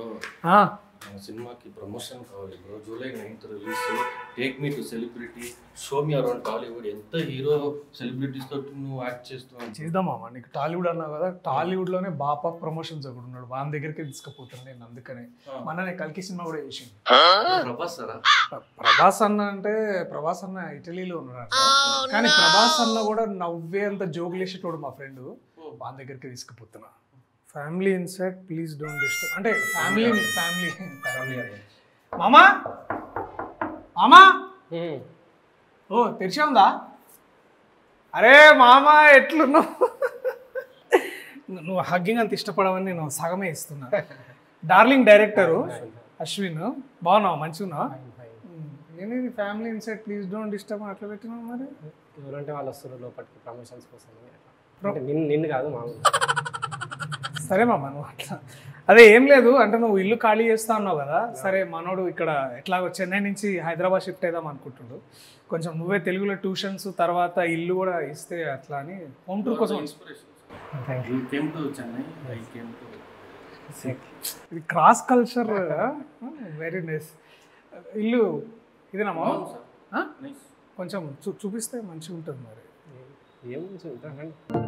Bro ఆ, మన సినిమాకి ప్రమోషన్ కావాలి bro July ninth release take me to celebrity show me around Tollywood ఎంత హీరో సెలబ్రిటీస్ తోటి నువ్వు యాక్ట్ చేస్తున్నావు చేద్దాం మామ నీకు టాలీవుడ్ అన్నావు కదా టాలీవుడ్ లోనే బాప్ ఆఫ్ ప్రమోషన్స్ ఒకడు ఉన్నాడు వాని దగ్గరికి తీసుకుపోతాను నేను అందుకనే మొన్ననే కల్కి సినిమా కూడా చేసింది ప్రభాస్ సరా ప్ర- ప్రభాస్ అన్న అంటే ప్రభాస్ అన్న ఇటలీలో ఉన్నాడు కానీ ప్రభాస్ అన్న కూడా నవ్వే అంత జోకులేసేటోడు మా ఫ్రెండ్ వాని దగ్గరికి తీసుకుపోతున్నా family inside please don't disturb అంటే ఫ్యామిలీ ఫ్యామిలీ ఫ్యామిలీ మామా మామా ఓ తెరిచే ఉందా అరే మామా ఎట్లున్నావు నువ్వు హగ్గింగ్ అంత ఇష్టపడవని నేను సగమే ఇస్తున్నా డార్లింగ్ డైరెక్టరు అశ్విన్ బాగున్నావు మంచిగా నేను family inside please don't disturb అట్లా పెట్టినావు మరి ఎవరంటే వాళ్ళు వస్తారు లోపలికి ప్రమోషన్స్ కోసం అంటే నిన్ను నిన్ను కాదు మామూలు సరే మామ నువ్వు అట్లా అదే ఏం లేదు అంటే నువ్వు ఇల్లు ఖాళీ చేస్తా అన్నావు కదా సరే మనోడు ఇక్కడ ఎట్లాగో చెన్నై నుంచి హైదరాబాద్ షిఫ్ట్ అయిదాం అనుకుంటుండు కొంచెం నువ్వే తెలుగులో ట్యూషన్స్ తర్వాత ఇల్లు కూడా ఇస్తే అట్లా అని హోమ్ టూర్ కోసం inspiration you came to Chennai I came to ఇది క్రాస్ కల్చర్ వెరీ నైస్ ఇల్లు ఇదేనా మామ బాగుంది సార్ ఆ? నైస్ కొంచెం చూ చూపిస్తే మంచిగా ఉంటుంది మరి ఏం చూద్దాం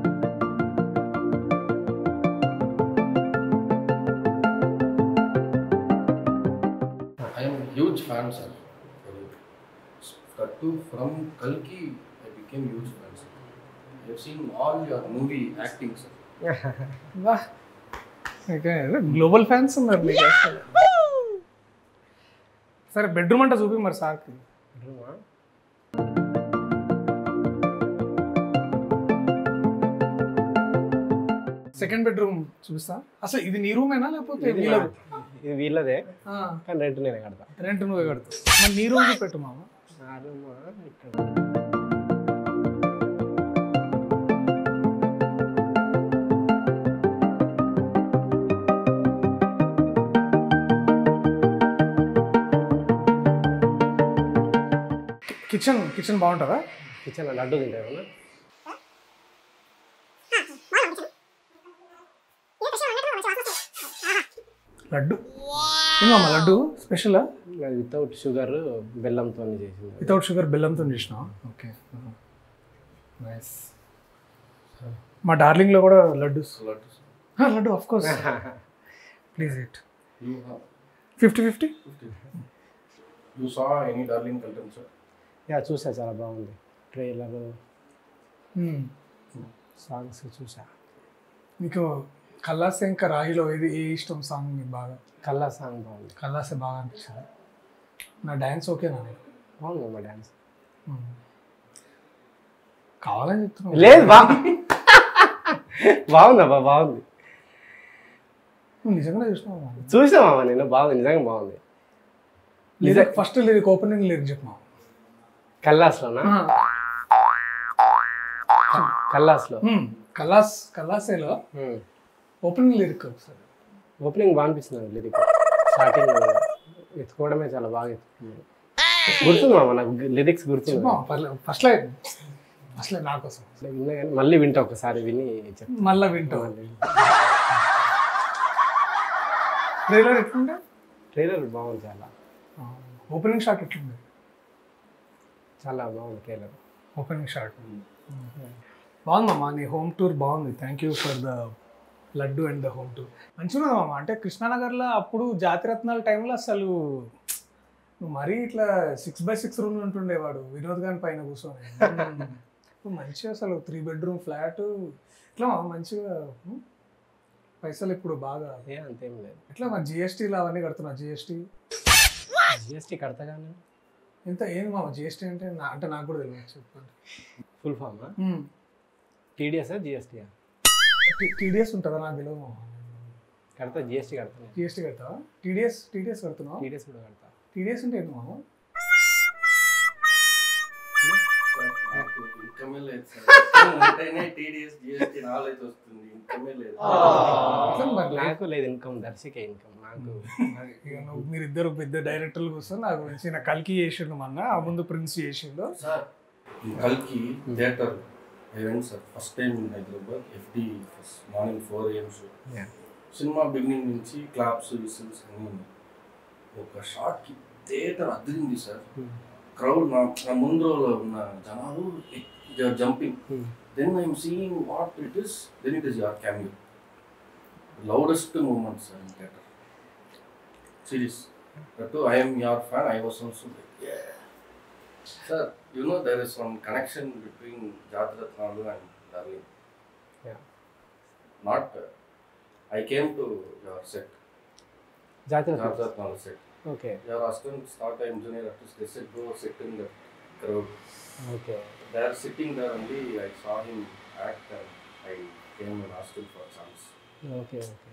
ఐఎమ్ హ్యూజ్ ఫ్యాన్ సార్ కట్టు ఫ్రమ్ కల్కి I became huge fan sir I have seen all your movie acting sir వా గ్లోబల్ ఫ్యాన్స్ ఉన్నారు మీకు అసలు. సరే బెడ్రూమ్ అంటే చూపి మరి సార్కి రూమా సెకండ్ బెడ్రూమ్ చూస్తా అసలు ఇది నీ రూమేనా లేకపోతే ఇది వీళ్ళ నా- ఇది వీళ్ళదే ఆ, కానీ రెంట్ నేనే కడతా రెంట్ నువ్వే కడతావు మరి నీ రూమ్ పెట్టు మామ నా రూమా ఇక్కడ కిచెన్ కిచెన్ బాగుంటుందా కిచెన్ లడ్డు తింటావు ఏమన్నా లడ్డు ఏమమ్మా లడ్డు స్పెషలా వితౌట్ షుగర్ బెల్లంతో చేసింది వితౌట్ షుగర్ బెల్లంతో చేసిన ఓకే నైస్ మా డార్లింగ్లో కూడా laddu laddu of course please it you have fifty fifty you saw any darling కల్టన్ సార్ యా చూసా చాలా బాగుంది ట్రైలర్ సాంగ్స్ చూసా మీకు కల్లాసే ఇంకా రాహిలో ఏది ఏ ఇష్టం సాంగ్ మీకు బాగా కల్లా సాంగ్ బాగుంది కల్లాసే బాగా అనిపించింది నా డ్యాన్స్ ఓకేనా నీకు బాగుంది మా డ్యాన్స్ Hmm. కావాలని చెప్తున్నావు లేదు బా బాగుందబ్బా బాగుంది నువ్వు నిజంగా చూసినావు చూసామా నేను బాగుంది నిజంగా బాగుంది lyric first lyric opening lyric చెప్పినావు కల్లాస్లోనా కల్లాస్లో కల్లాస్ కల్లాసేలో ఓపెనింగ్ లిరిక్ ఒకసారి ఓపెనింగ్ బాగా అనిపిస్తుంది లిరిక్ స్టార్టింగ్ ఎత్తుకోవడమే చాలా బాగా ఎత్తుకున్నాడు గుర్తుంది మామ నాకు లిరిక్స్ గుర్తుంది ఫస్ట్ లైన్ ఫస్ట్ లైన్ నా కోసం అట్లా విన్నా కానీ మళ్ళీ వింటా ఒకసారి విని చెప్తా మళ్ళీ వింటావు ట్రైలర్ ఎట్లుండే ట్రైలర్ బాగుంది చాలా ఓపెనింగ్ షాట్ ఎట్లుంది చాలా బాగుంది ట్రైలర్ ఓపెనింగ్ షాట్ బాగుందమ్మా నీ హోమ్ టూర్ బాగుంది thank you for the laddu and the home tour మంచిగా ఉన్నదమ్మా అంటే కృష్ణానగర్లో అప్పుడు జాతిరత్నాల టైంలో అసలు నువ్వు మరీ ఇట్లా సిక్స్ బై సిక్స్ రూమ్ ఉంటుండేవాడు వినోద్ గారి పైన కూర్చొని ఇప్పుడు మంచిగా అసలు త్రీ బెడ్రూమ్ ఫ్లాట్ ఇట్లా మంచిగా ఉమ్, పైసలు ఇప్పుడు బాగా ఏ అంతేం లేదు ఎట్లా మరి జిఎస్టీలు అవన్నీ కడుతున్నా జిఎస్టీ జిఎస్టీ కడతాగానే ఎంత ఏంది మామ జిఎస్టీ అంటే నా అంటే నాకు కూడా తెలియదు చెప్పండి ఫుల్ ఫామా టీడీఎస్ జిఎస్టీయా టీడీఎస్ ఉంటుందా నాకు తెలియదు మామ కడతా జిఎస్టీ కడతాను జిఎస్టీ కడతావా టీడీఎస్ టీడీఎస్ కడుతున్నావా టీడీఎస్ కూడా కడతా టీడీఎస్ అంటే ఏంటి మామ నాకు ఇన్కమే లేదు సార్ ఉంటేనే టీడీఎస్ జిఎస్టీ నాలెడ్జ్ వస్తుంది ఇన్కమే లేదు ఎట్లా మరి నాకు లేదు ఇన్కమ్ దర్శకే ఇన్కమ్ నాకు ఇక నువ్వు మీరిద్దరు పెద్ద డైరెక్టర్లు కూర్చొని నాకు గురించి నా కల్కి చేసిండు మొన్న ఆ ముందు ప్రిన్స్ చేసిండు సార్ కల్కి theatre I went sir first time in Hyderabad FD morning four AM show Yeah. సినిమా బిగినింగ్ నుంచి క్లాప్స్ విసిల్స్ అన్నీ ఉన్నాయి. ఒక షాట్కి థియేటర్ అదిరింది సార్ క్రౌడ్ నా నా ముందు రోలో ఉన్న జనాలు jumping then I'm seeing what it is then it is your cameo loudest moment sir in theatre serious that I'm your fan I was also sir you know there is one connection between జాతరత్నాలు and Darling Yeah. Not I came to your set జాతీయ Jathiratnalu set okay your assistant start time junior artist they set go set in the crowd okay They are sitting there only. I saw him act and I came and asked him for a chance. Okay okay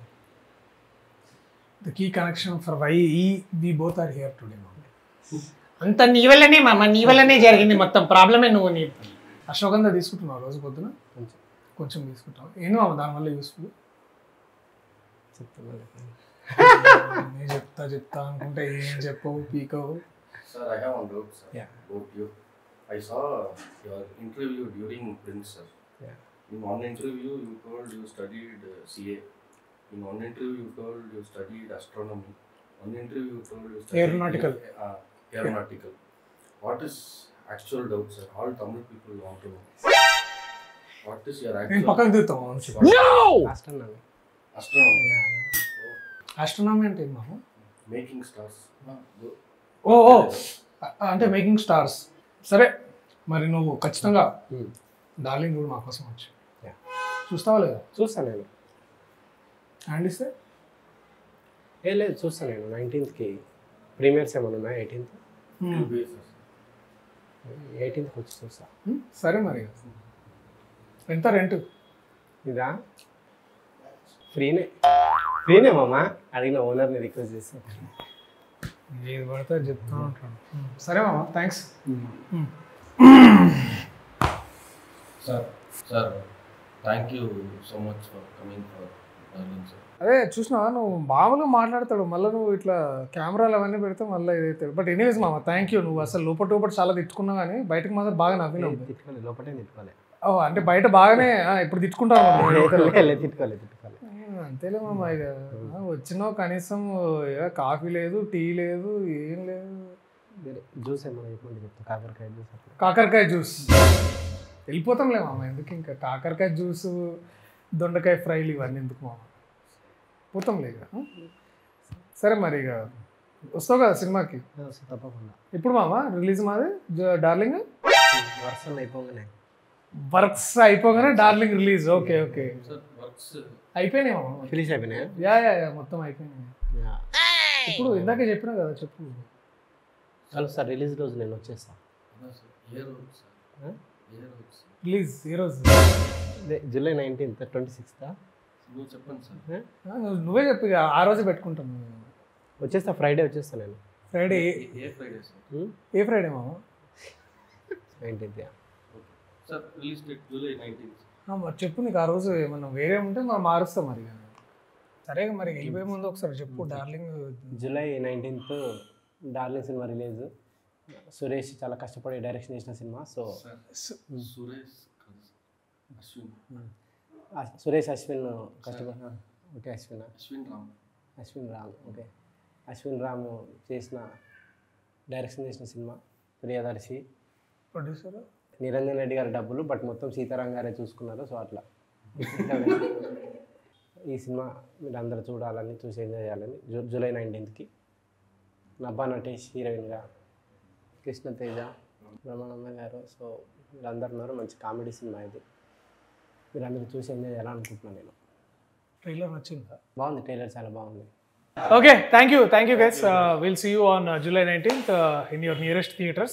the key connection for why ఈ we both are here today అంత నీ వల్లనే మామ నీ వల్లనే జరిగింది మొత్తం ప్రాబ్లమే నువ్వు నీ అశ్వగంధ తీసుకుంటున్నావు రోజు పొద్దున కొంచెం కొంచెం తీసుకుంటాం ఏంటి మామ దానివల్ల యూస్ఫుల్ చెప్తున్నాను నేను చెప్తా చెప్తా అనుకుంటే ఏం చెప్పవు పీకవు Sir, I have one doubt, sir, Yeah. about you. I saw your interview during Prince, sir. Yeah. In one interview, you told you studied uh, CA. In one interview, you told you studied astronomy. One interview, you told you studied Aeronautical. Uh, aeronautical. What is actual doubt, sir? All Tamil people want to know. What is your నేను actual పక్కకు దిగుతాం మంచి రాష్ట్రం astronomy? Astronomy అంటే ఏం మామ Making stars. Ah, go. ఓ ఓ అ- అంటే making stars సరే మరి నువ్వు ఖచ్చితంగా డార్లింగ్ కూడా మా కోసం వచ్చి Yeah. చూస్తావా లేదా చూస్తాను నేను హ్యాండ్ ఇస్తే ఏ లేదు చూస్తాను నేను నైన్టీన్త్కి ప్రీమియర్స్ ఏమైనా ఉన్నాయి ఎయిటీన్త్ Hmm. Yes, sir. ఎయిటీన్త్కి వచ్చి చూస్తా Hmm. సరే మరి ఎంత రెంట్ ఇదా ఫ్రీనే ఫ్రీనే మామ అడిగిన ఓనర్ని రిక్వెస్ట్ చేస్తాను ఏది పడితే అది చెప్తా ఉంటాను Hmm. సరే మామ thanks Sir, sir, thank you so much for coming for darling, sir. అదే చూసినావా నువ్వు మామూలుగా మాట్లాడతాడు మళ్ళీ నువ్వు ఇట్లా కెమెరాలు అవన్నీ పెడితే మళ్ళీ ఇదైతే బట్ ఎనీవేస్ మామ థ్యాంక్ యూ నువ్వు అసలు లోపల లోపల చాలా తిట్టుకున్నావు కానీ బయటకు మాత్రం బాగా నవ్వినావు తిట్టుకోలేదు లోపటే తిట్టుకోలే ఓ అంటే బయట బాగానే ఆ, ఇప్పుడు తిట్టుకుంటావు మామ. లేదు తిట్టుకోలే తిట్టుకోలే ఆ, అంతేలే మామ ఇక ఆ, వచ్చినావు కనీసం ఏ, కాఫీ లేదు టీ లేదు ఏం లేదు వేరే జ్యూస్ ఏమైనా చెప్పండి చెప్తా కాకరకాయ జ్యూస్ అట్లా కాకరకాయ జ్యూస్ వెళ్ళిపోతాంలే మామ ఎందుకు ఇంకా కాకరకాయ జ్యూస్ దొండకాయ ఫ్రైలు ఇవన్నీ ఎందుకు మామ పోతాంలే ఇక ఆ? సరే మరి ఇక వస్తావు కదా సినిమాకి సో తప్పకుండా ఇప్పుడు మామ రిలీజ్ మాది జ- డార్లింగ్ వర్షం అయిపోగానే వర్క్స్ అయిపోగానే darling release okay okay Sir, works. అయిపోయినాయి మామ ఫినిష్ అయిపోయినాయా యా యా యా మొత్తం అయిపోయినాయి యా. ఇప్పుడు ఇందాకే చెప్పినా కదా చెప్పు కలుస్తా రిలీజ్ రోజు నేను వచ్చేస్తా No, sir. Year old, sir. Huh? Year old, sir. Release ఈ రోజు అదే జూలై నైన్టీన్త్ ట్వంటీ సిక్స్త్ నువ్వు చెప్పండి సార్ ఆ, నువ్వు- నువ్వే చెప్పు ఇక ఆ రోజే పెట్టుకుంటాను వచ్చేస్తా ఫ్రైడే వచ్చేస్తా నేను ఫ్రైడే ఏ ఫ్రైడే సార్ ఏ ఫ్రైడే మామ nineteenth okay sir release date July nineteenth ఆ, మరి చెప్పు నీకు ఆ రోజు ఏమన్నా వేరే ఉంటే మనం మారుస్తాం మరి ఇక. సరే ఇక మరి వెళ్ళిపోయే ముందు ఒకసారి చెప్పు డార్లింగ్ జూలై నైన్టీన్త్ డార్లింగ్ సినిమా రిలీజ్ సురేష్ చాలా కష్టపడి డైరెక్షన్ చేసిన సినిమా సో సార్ సురేష్ కాదు సార్. అశ్విన్ ఆ- సురేష్ అశ్విన్ కష్టపడి ఓకే అశ్విన్ అశ్విన్ రామ్ అశ్విన్ రామ్ ఓకే అశ్విన్ రామ్ చేసిన డైరెక్షన్ చేసిన సినిమా ప్రియదర్శి ప్రొడ్యూసర్ నిరంజన్ రెడ్డి గారి డబ్బులు బట్ మొత్తం సీతారాం గారే చూసుకున్నారు సో అట్లా ఈ సినిమా మీరు అందరూ చూడాలని చూసి ఎంజాయ్ చేయాలని జూ జూలై నైన్టీన్త్కి నబ్బా నటేష్ హీరోయిన్గా కృష్ణ తేజ బ్రహ్మానంద గారు సో మీరందరూ ఉన్నారు మంచి కామెడీ సినిమా ఇది మీరు అందరూ చూసి ఎంజాయ్ చేయాలనుకుంటున్నాను నేను ట్రైలర్ నచ్చిందా బాగుంది ట్రైలర్ చాలా బాగుంది okay thank you thank you guys will see you on July nineteenth in your nearest theatres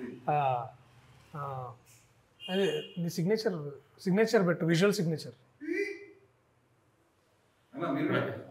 అదే నీ సిగ్నేచర్ సిగ్నేచర్ పెట్టు విజువల్ సిగ్నేచర్ అన్న మీరు